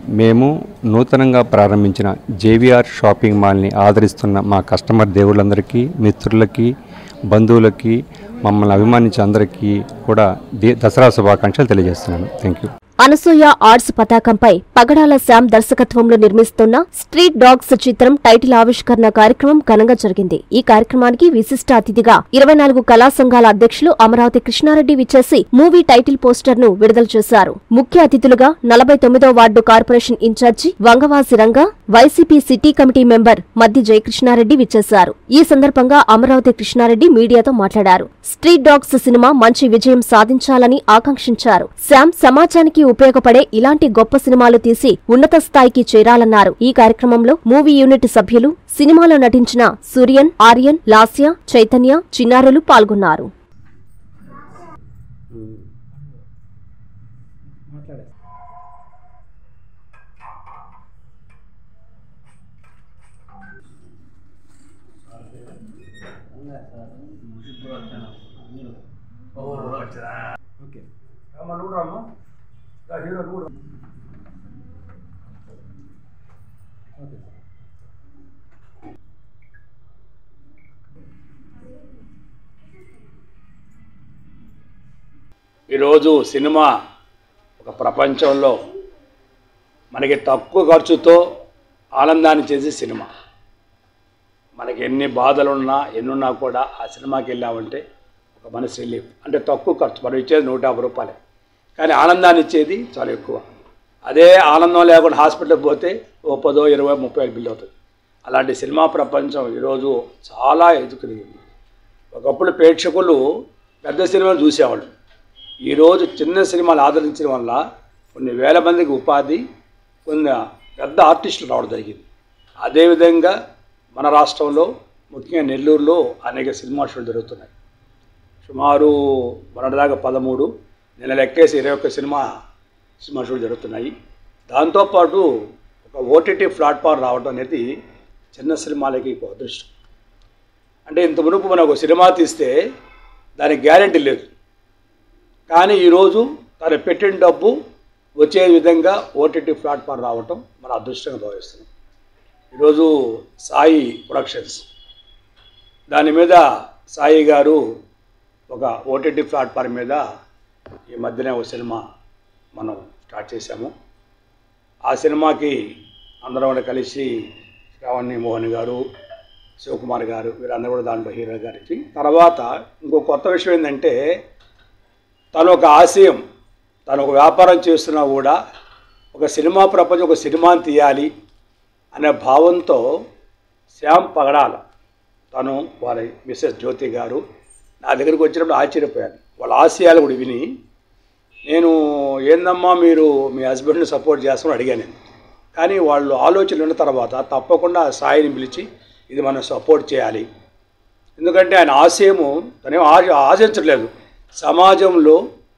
మేము నూతనంగా ప్రారంభించిన జేవిఆర్ షాపింగ్ మాల్ని ఆదరిస్తున్న మా కస్టమర్ దేవుళ్ళందరికీ మిత్రులకి బంధువులకి మమ్మల్ని అభిమానించే అందరికీ కూడా దే- దసరా శుభాకాంక్షలు తెలియజేస్తున్నాను థ్యాంక్ యూ అనసూయ ఆర్ట్స్ పతాకంపై పగడాల శ్యామ్ దర్శకత్వంలో నిర్మిస్తున్న స్ట్రీట్ డాగ్స్ చిత్రం టైటిల్ ఆవిష్కరణ కార్యక్రమం ఘనంగా జరిగింది ఈ కార్యక్రమానికి విశిష్ట అతిథిగా ఇరవై నాలుగు కళా సంఘాల అధ్యక్షులు అమరావతి కృష్ణారెడ్డి విచ్చేసి మూవీ టైటిల్ పోస్టర్ ను విడుదల చేశారు ముఖ్య అతిథులుగా నలభై తొమ్మిదో ward corporation incharge Vangavasi Ranga YCP city committee member Maddi Jayakrishna Reddy విచ్చేశారు ఈ సందర్భంగా అమరావతి కృష్ణారెడ్డి మీడియాతో మాట్లాడారు స్ట్రీట్ డాగ్స్ సినిమా మంచి విజయం సాధించాలని ఆకాంక్షించారు శ్యామ్ సమాజానికి ఉపయోగపడే ఇలాంటి గొప్ప సినిమాలు తీసి ఉన్నత స్థాయికి చేరాలన్నారు ఈ కార్యక్రమంలో మూవీ యూనిట్ సభ్యులు సినిమాలో నటించిన సూర్యన్ ఆర్యన్ లాస్య చైతన్య చిన్నారులు పాల్గొన్నారు ఓకే అమ్మ నువ్వు రామ్మా రా, హీరో నువ్వు రా. ఓకే ఈరోజు సినిమా ఒక ప్రపంచంలో మనకి తక్కువ ఖర్చుతో ఆనందాన్ని చేసే సినిమా మనకి ఎన్ని బాధలున్నా ఎన్నున్నా కూడా ఆ సినిమాకి వెళ్ళామంటే ఒక మనసు రిలీఫ్ అంటే తక్కువ ఖర్చు మనం ఇచ్చేది నూట యాభై రూపాయలే కానీ ఆనందాన్ని ఇచ్చేది చాలా ఎక్కువ అదే ఆనందం లేకుండా హాస్పిటల్కి పోతే ఓ పదో ఇరవై ముప్పై వేలు బిల్లు అవుతుంది అలాంటి సినిమా ప్రపంచం ఈరోజు చాలా ఎదుగుతుంది ఒకప్పుడు ప్రేక్షకులు పెద్ద సినిమాలు చూసేవాళ్ళు ఈరోజు చిన్న సినిమాలు ఆదరించడం వల్ల కొన్ని వేల మందికి ఉపాధి కొన్ని పెద్ద ఆర్టిస్టులు రావడం జరిగింది అదేవిధంగా మన రాష్ట్రంలో ముఖ్యంగా నెల్లూరులో అనేక సినిమా షోలు జరుగుతున్నాయి సుమారు మొన్నటిదాకా పదమూడు నిన్న లెక్కేసి ఇరవై ఒక్క సినిమా సినిమా షోలు జరుగుతున్నాయి దాంతోపాటు ఒక ఓటీటీ ప్లాట్ఫామ్ రావడం అనేది చిన్న సినిమాలకి ఒక అదృష్టం అంటే ఇంత మునుపు మనం ఒక సినిమా తీస్తే దానికి గ్యారెంటీ లేదు కానీ ఈరోజు తను పెట్టిన డబ్బు వచ్చే విధంగా ఓటీటీ ప్లాట్ఫామ్ రావటం మన అదృష్టంగా భావిస్తున్నాం ఈరోజు సాయి ప్రొడక్షన్స్ దాని మీద సాయి గారు ఒక ఓటీటీ ప్లాట్ఫామ్ మీద ఈ మధ్యనే ఒక సినిమా మనం స్టార్ట్ చేశాము ఆ సినిమాకి అందరం కూడా కలిసి శ్రావణి మోహన్ గారు శివకుమార్ గారు వీరందరూ కూడా దాంట్లో హీరో గారికి తర్వాత ఇంకో కొత్త విషయం ఏంటంటే తను ఒక ఆశయం తను ఒక వ్యాపారం చేస్తున్నా కూడా ఒక సినిమా ప్రపంచం ఒక సినిమాని తీయాలి అనే భావంతో శ్యామ్ పగడాల తను వారి మిస్సెస్ జ్యోతి గారు నా దగ్గరికి వచ్చినప్పుడు ఆశ్చర్యపోయాను వాళ్ళ ఆశయాలు కూడా విని నేను ఏందమ్మా మీరు మీ హస్బెండ్ని సపోర్ట్ చేస్తామని అడిగాను నేను కానీ వాళ్ళు ఆలోచనలు ఉన్న తర్వాత తప్పకుండా సాయిని పిలిచి ఇది మనం సపోర్ట్ చేయాలి ఎందుకంటే ఆయన ఆశయము తనేం ఆశ ఆశించట్లేదు సమాజంలో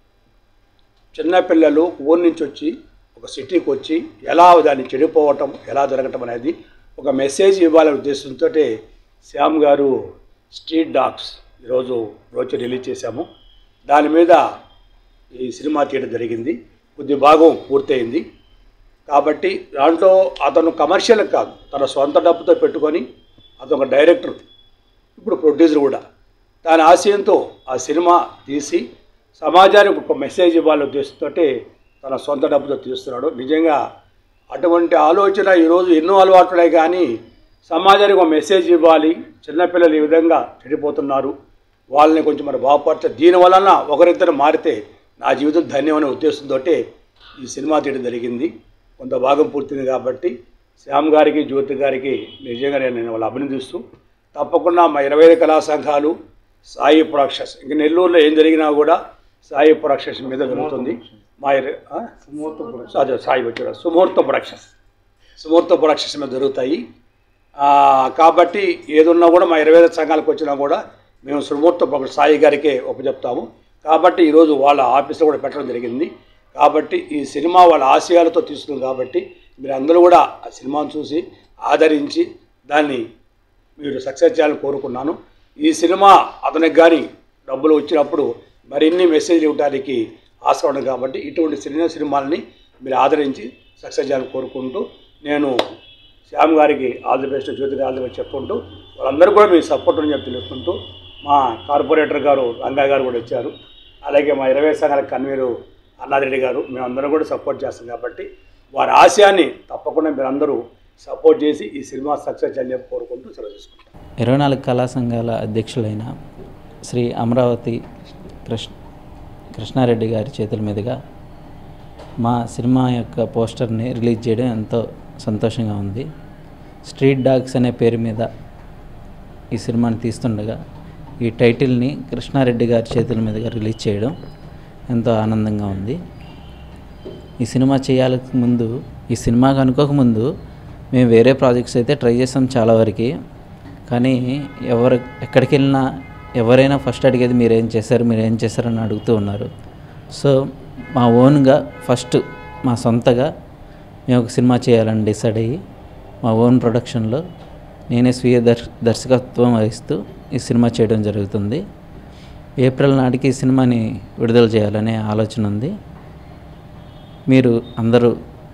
చిన్నపిల్లలు ఊరి నుంచి వచ్చి ఒక సిటీకి వచ్చి ఎలా దాన్ని చెడిపోవటం ఎలా జరగటం అనేది ఒక మెసేజ్ ఇవ్వాలనే ఉద్దేశంతో శ్యామ్ గారు స్ట్రీట్ డాగ్స్ ఈరోజు రోజు రిలీజ్ చేశాము దాని మీద ఈ సినిమా తీయడం జరిగింది కొద్ది భాగం పూర్తయింది కాబట్టి దాంట్లో అతను కమర్షియల్ కాదు తన సొంత డబ్బుతో పెట్టుకొని అతను ఒక డైరెక్టర్ ఇప్పుడు ప్రొడ్యూసర్ కూడా దాని ఆశయంతో ఆ సినిమా తీసి సమాజానికి ఒక మెసేజ్ ఇవ్వాలనే ఉద్దేశంతో తన సొంత డబ్బుతో తీస్తున్నాడు నిజంగా అటువంటి ఆలోచన ఈరోజు ఎన్నో అలవాట్లే కానీ సమాజానికి ఒక మెసేజ్ ఇవ్వాలి చిన్నపిల్లలు ఈ విధంగా చెడిపోతున్నారు వాళ్ళని కొంచెం మరి బాగుపరచ దీని వలన ఒకరిద్దరు మారితే నా జీవితం ధన్యం అనే ఉద్దేశంతో ఈ సినిమా తీయడం జరిగింది కొంత భాగం పూర్తింది కాబట్టి శ్యామ్ గారికి జ్యోతి గారికి నిజంగా నేను నేను వాళ్ళు అభినందిస్తూ తప్పకుండా మా ఇరవై ఐదు కళా సంఘాలు సాయి ప్రొడక్షన్స్ ఇంక నెల్లూరులో ఏం జరిగినా కూడా సాయి ప్రొడక్షన్స్ మీద జరుగుతుంది మా ఇర- ఆ? అదే సాయి వచ్చాడు సుముహూర్త ప్రొడక్షన్స్ సుముహూర్త ప్రొడక్షన్స్ మీద జరుగుతాయి ఆ, కాబట్టి ఏదున్నా కూడా మా ఇరవై ఐదు సంఘాలకు వచ్చినా కూడా మేము సుముహూర్త ప్రొడక్షన్స్ సాయి గారికే ఒప్పచెప్తాము కాబట్టి ఈరోజు వాళ్ళ ఆఫీస్లో కూడా పెట్టడం జరిగింది కాబట్టి ఈ సినిమా వాళ్ళ ఆశయాలతో తీస్తుంది కాబట్టి మీరు అందరూ కూడా ఆ సినిమాను చూసి ఆదరించి దాన్ని మీరు సక్సెస్ చేయాలని కోరుకున్నాను ఈ సినిమా అతనికి కానీ డబ్బులు వచ్చినప్పుడు మరిన్ని మెసేజ్లు ఇవ్వడానికి ఆస్కారం ఉంది కాబట్టి ఇటువంటి సినిమా సినిమాలని మీరు ఆదరించి సక్సెస్ చేయాలని కోరుకుంటూ నేను శ్యామ్ గారికి all the best Jyothi all the best చెప్పుకుంటూ వాళ్ళందరూ కూడా మీ సపోర్ట్ అని చెప్పి తెలుసుకుంటూ మా కార్పొరేటర్ గారు రంగయ్య గారు కూడా వచ్చారు అలాగే మా ఇరవై సంఘాల కన్వీరు అన్నారెడ్డి గారు మేమందరం కూడా సపోర్ట్ చేస్తాం కాబట్టి వారి ఆశయాన్ని తప్పకుండా మీరందరూ సపోర్ట్ చేసి ఈ సినిమా సక్సెస్ అని చెప్పి కోరుకుంటూ సెలవు తీసుకుంటాం ఇరవై నాలుగు కళా సంఘాల అధ్యక్షులైన శ్రీ అమరావతి కృష్ణ కృష్ణారెడ్డి గారి చేతుల మీదుగా మా సినిమా యొక్క పోస్టర్ని రిలీజ్ చేయడం ఎంతో సంతోషంగా ఉంది స్ట్రీట్ డాగ్స్ అనే పేరు మీద ఈ సినిమాని తీస్తుండగా ఈ టైటిల్ని కృష్ణారెడ్డి గారి చేతుల మీదుగా రిలీజ్ చేయడం ఎంతో ఆనందంగా ఉంది ఈ సినిమా చేయాలకు ముందు ఈ సినిమాకి అనుకోకముందు మేము వేరే ప్రాజెక్ట్స్ అయితే ట్రై చేసాం చాలా వరకు కానీ ఎవరు ఎక్కడికి వెళ్ళినా ఎవరైనా ఫస్ట్ అడిగేది మీరు ఏం చేశారు మీరు ఏం చేశారని అడుగుతూ ఉన్నారు సో మా ఓన్గా ఫస్ట్ మా సొంతగా మేము ఒక సినిమా చేయాలని డిసైడ్ అయ్యి మా ఓన్ ప్రొడక్షన్లో నేనే స్వీయ దర్శ దర్శకత్వం వహిస్తూ ఈ సినిమా చేయడం జరుగుతుంది ఏప్రిల్ నాటికి ఈ సినిమాని విడుదల చేయాలనే ఆలోచన ఉంది మీరు అందరూ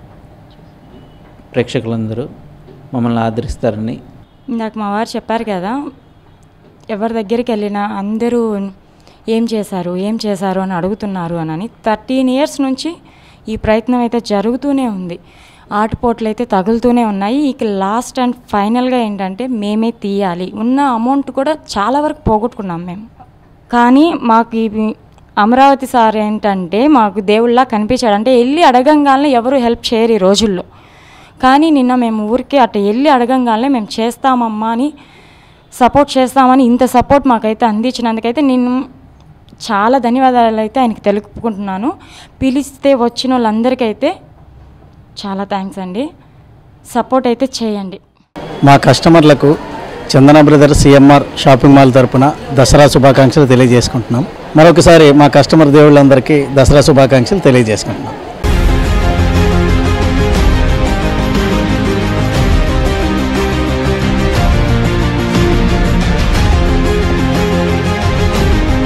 ప్రేక్షకులందరూ మమ్మల్ని ఆదరిస్తారని ఇందాక మా వారు చెప్పారు కదా ఎవరి దగ్గరికి వెళ్ళినా అందరూ ఏం చేశారు ఏం చేశారు అని అడుగుతున్నారు అని థర్టీన్ ఇయర్స్ నుంచి ఈ ప్రయత్నం అయితే జరుగుతూనే ఉంది ఆటుపోట్లు అయితే తగులుతూనే ఉన్నాయి ఇక లాస్ట్ అండ్ ఫైనల్గా ఏంటంటే మేమే తీయాలి ఉన్న అమౌంట్ కూడా చాలా వరకు పోగొట్టుకున్నాం మేము కానీ మాకు ఈ అమరావతి సార్ ఏంటంటే మాకు దేవుళ్ళ కనిపించాడు అంటే వెళ్ళి అడగంగానే ఎవరు హెల్ప్ చేయరు ఈ రోజుల్లో కానీ నిన్న మేము ఊరికి అట్లా వెళ్ళి అడగంగానే మేము చేస్తామమ్మా అని సపోర్ట్ చేస్తామని ఇంత సపోర్ట్ మాకైతే అందించినందుకైతే నేను చాలా ధన్యవాదాలు అయితే ఆయనకి తెలుపుకుంటున్నాను పిలిస్తే వచ్చిన వాళ్ళందరికైతే చాలా థ్యాంక్స్ అండి సపోర్ట్ అయితే చేయండి మా కస్టమర్లకు Chandana brother CMR shopping mall తరపున దసరా శుభాకాంక్షలు తెలియజేసుకుంటున్నాం మరొకసారి మా కస్టమర్ దేవుళ్ళందరికీ దసరా శుభాకాంక్షలు తెలియజేసుకుంటున్నాం